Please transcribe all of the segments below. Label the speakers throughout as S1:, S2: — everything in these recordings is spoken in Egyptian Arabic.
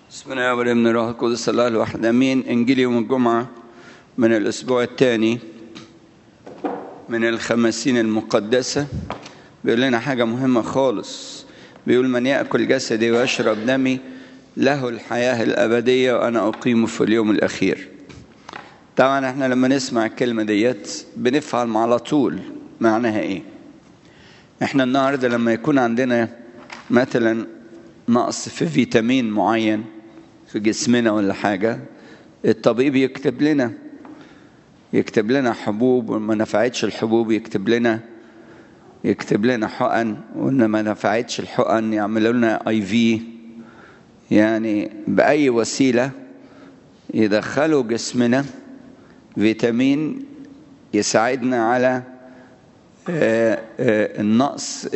S1: بسم الله والابن الروح القدس الله الواحد امين انجيل يوم الجمعه من الاسبوع الثاني من الخمسين المقدسه بيقول لنا حاجه مهمه خالص بيقول من ياكل جسدي ويشرب دمي له الحياه الابديه وانا اقيمه في اليوم الاخير طبعا احنا لما نسمع الكلمه ديت بنفهم على طول معناها ايه احنا النهارده لما يكون عندنا مثلا نقص في فيتامين معين في جسمنا ولا حاجة الطبيب يكتب لنا يكتب لنا حبوب وما نفعتش الحبوب يكتب لنا يكتب لنا حقن وان ما نفعتش الحقن يعملوا لنا اي في يعني باي وسيله يدخلوا جسمنا فيتامين يساعدنا على النقص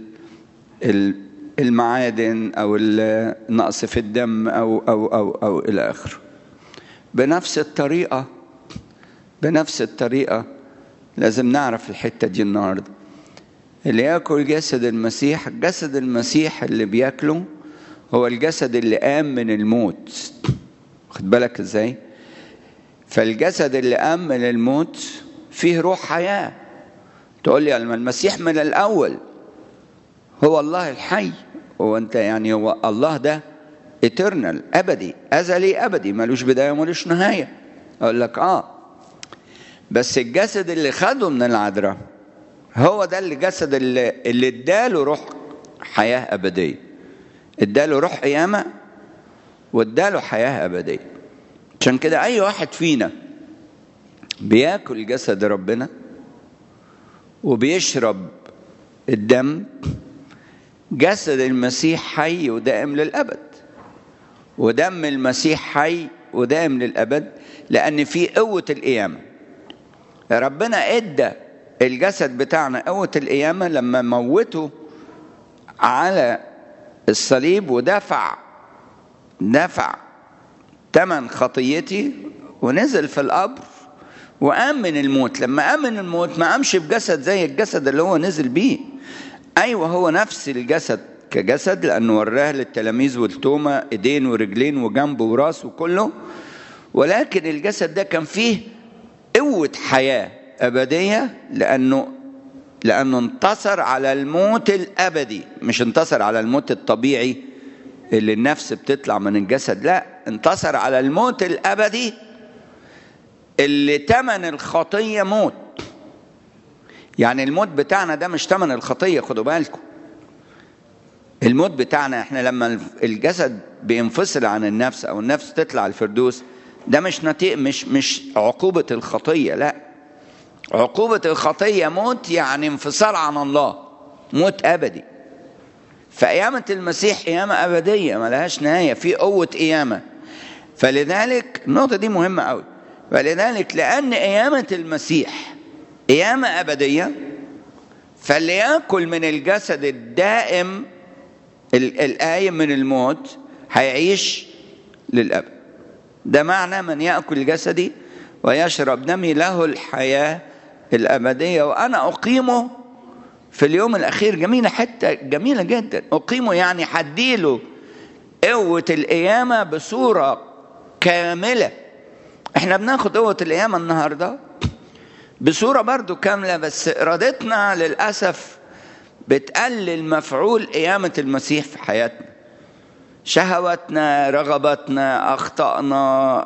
S1: المعادن او النقص في الدم او او او او الى اخره بنفس الطريقه بنفس الطريقه لازم نعرف الحته دي النهارده اللي ياكل جسد المسيح جسد المسيح اللي بياكله هو الجسد اللي قام من الموت خد بالك ازاي فالجسد اللي قام من الموت فيه روح حياه تقول لي المسيح من الاول هو الله الحي هو انت يعني هو الله ده eternal ابدي ازلي ابدي ملوش بدايه وملوش نهايه اقول لك اه بس الجسد اللي خده من العذراء هو ده الجسد اللي اللي اداله روح حياه ابديه اداله روح قيامه واداله حياه ابديه عشان كده اي واحد فينا بياكل جسد ربنا وبيشرب الدم جسد المسيح حي ودائم للأبد ودم المسيح حي ودائم للأبد لأن في قوة القيامة ربنا إدى الجسد بتاعنا قوة القيامة لما موته على الصليب ودفع دفع ثمن خطيتي ونزل في القبر وقام من الموت لما قام من الموت ما قامش بجسد زي الجسد اللي هو نزل بيه ايوه هو نفس الجسد كجسد لانه وراه للتلاميذ والتومة ايدين ورجلين وجنب وراس وكله ولكن الجسد ده كان فيه قوة حياة أبدية لأنه لأنه انتصر على الموت الأبدي مش انتصر على الموت الطبيعي اللي النفس بتطلع من الجسد لا انتصر على الموت الأبدي اللي تمن الخطية موت يعني الموت بتاعنا ده مش تمن الخطية خدوا بالكم الموت بتاعنا احنا لما الجسد بينفصل عن النفس او النفس تطلع الفردوس ده مش نتيجة مش مش عقوبة الخطية لا عقوبة الخطية موت يعني انفصال عن الله موت أبدي فقيامة المسيح قيامة أبدية ملهاش نهاية في قوة قيامة فلذلك النقطة دي مهمة قوي فلذلك لأن قيامة المسيح قيامة أبدية فاللي يأكل من الجسد الدائم القايم من الموت هيعيش للأبد ده معنى من يأكل جسدي ويشرب دمي له الحياة الأبدية وأنا أقيمه في اليوم الأخير جميلة حتة جميلة جدا أقيمه يعني حديله قوة القيامة بصورة كاملة احنا بناخد قوة القيامة النهارده بصورة برضو كاملة بس إرادتنا للأسف بتقلل مفعول قيامة المسيح في حياتنا شهواتنا رغباتنا أخطائنا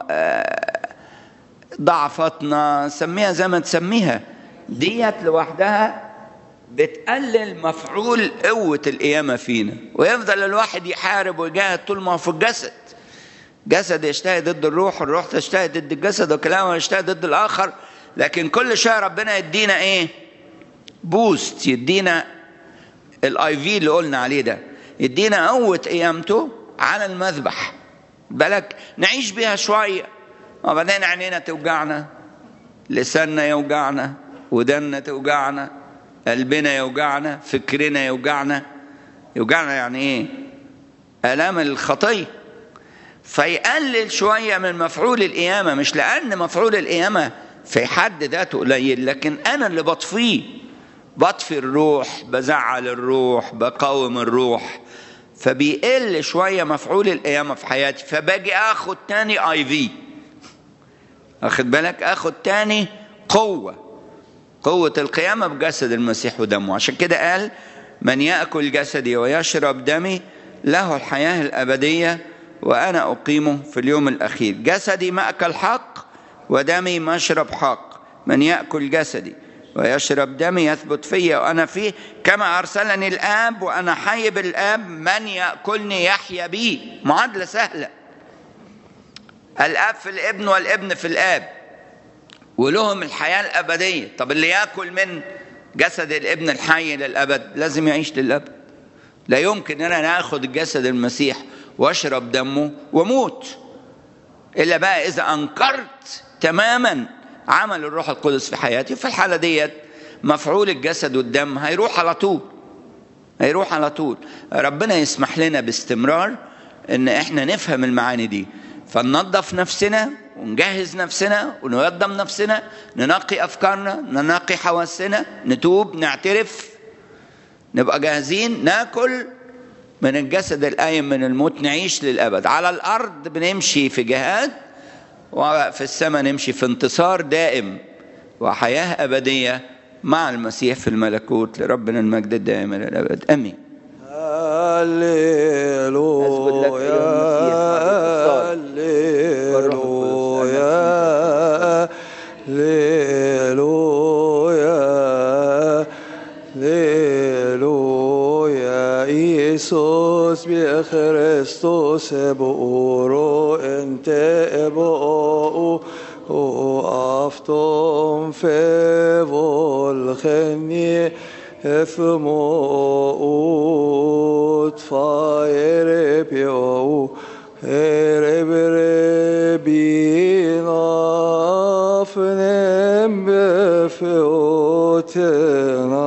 S1: ضعفاتنا سميها زي ما تسميها ديت لوحدها بتقلل مفعول قوة القيامة فينا ويفضل الواحد يحارب ويجاهد طول ما هو في الجسد جسد يجتهد ضد الروح الروح تجتهد ضد الجسد وكلامه يجتهد ضد الآخر لكن كل شويه ربنا يدينا ايه بوست يدينا الاي في اللي قلنا عليه ده يدينا قوه قيامته على المذبح بالك نعيش بيها شويه وبعدين عينينا توجعنا لساننا يوجعنا ودنا توجعنا قلبنا يوجعنا فكرنا يوجعنا يوجعنا يعني ايه الام الخطيه فيقلل شويه من مفعول القيامه مش لان مفعول القيامه في حد ذاته قليل لكن انا اللي بطفيه بطفي الروح بزعل الروح بقاوم الروح فبيقل شويه مفعول القيامه في حياتي فباجي اخد تاني اي في واخد بالك اخد تاني قوه قوه القيامه بجسد المسيح ودمه عشان كده قال من ياكل جسدي ويشرب دمي له الحياه الابديه وانا اقيمه في اليوم الاخير جسدي ماكل حق ودمي مشرب حق من ياكل جسدي ويشرب دمي يثبت فيا وانا فيه كما ارسلني الاب وانا حي بالاب من ياكلني يحيا بي معادله سهله الاب في الابن والابن في الاب ولهم الحياه الابديه طب اللي ياكل من جسد الابن الحي للابد لازم يعيش للابد لا يمكن ان انا اخذ جسد المسيح واشرب دمه واموت الا بقى اذا انكرت تماما عمل الروح القدس في حياتي في الحاله ديت مفعول الجسد والدم هيروح على طول هيروح على طول ربنا يسمح لنا باستمرار ان احنا نفهم المعاني دي فننظف نفسنا ونجهز نفسنا ونوضم نفسنا ننقي افكارنا ننقي حواسنا نتوب نعترف نبقى جاهزين ناكل من الجسد القايم من الموت نعيش للابد على الارض بنمشي في جهاد وفي السماء نمشي في انتصار دائم وحياه ابديه مع المسيح في الملكوت لربنا المجد الدائم الى الابد امين
S2: هللويا هللويا هللويا هللويا إيسوس بخريستوس بورو انت ابو وافطم في volgenie efmoot fire pio erebere bina fnem befeotena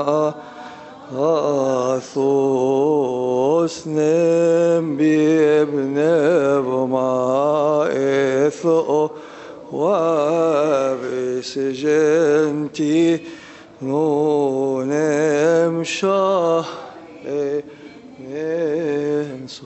S2: athos nem biebnev ma etho وبسجنتي نونم شاه